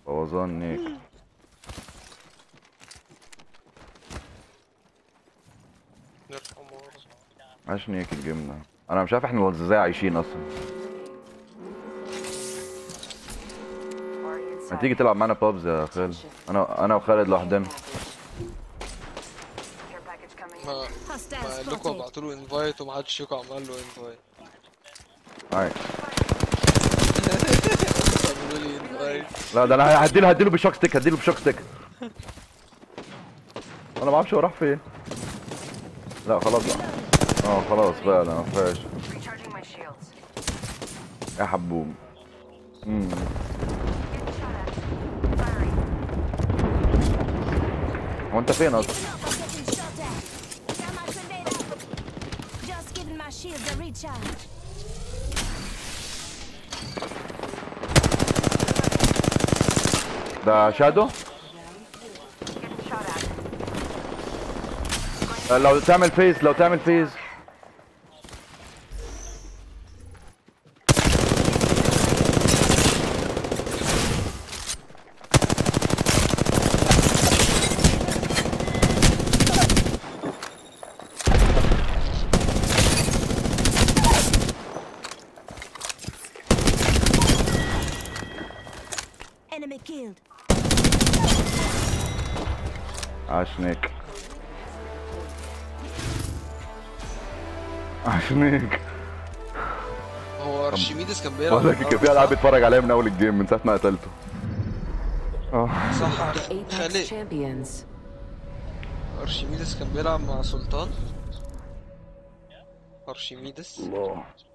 بوظان نيك نرفع مرة عاش نيك الجيم ده انا مش عارف احنا ازاي عايشين اصلا ما تيجي تلعب معانا بابز يا خالد انا انا وخالد لوحدنا ما ما Hostile قال لكم spotted. ابعتوا له انفايت ومحدش فيكم عمل له انفايت عاي. عملوا لي انفايت لا ده انا هديله هديله بالشوك ستيك هديله بالشوك ستيك انا ما اعرفش هو راح فين لا خلاص بقى اه خلاص بقى لا ما فيهاش Recharging my shields. يا حبوب امم Getting shot at. Firing. هو انت فين اصلا Listen up, I'm getting shot at. Got my grenade out. Just giving my shields a recharge. ده شادو Getting shot at. لو تعمل فيز لو تعمل فيز Enemy killed. عشنيك عشنيك هو ارشميدس كان بيلعب بقول لك كان في العاب بيتفرج عليها من اول الجيم من ساعه ما قتلته اه صح The Apex خالق champions. ارشميدس كان بيلعب مع سلطان ارشميدس الله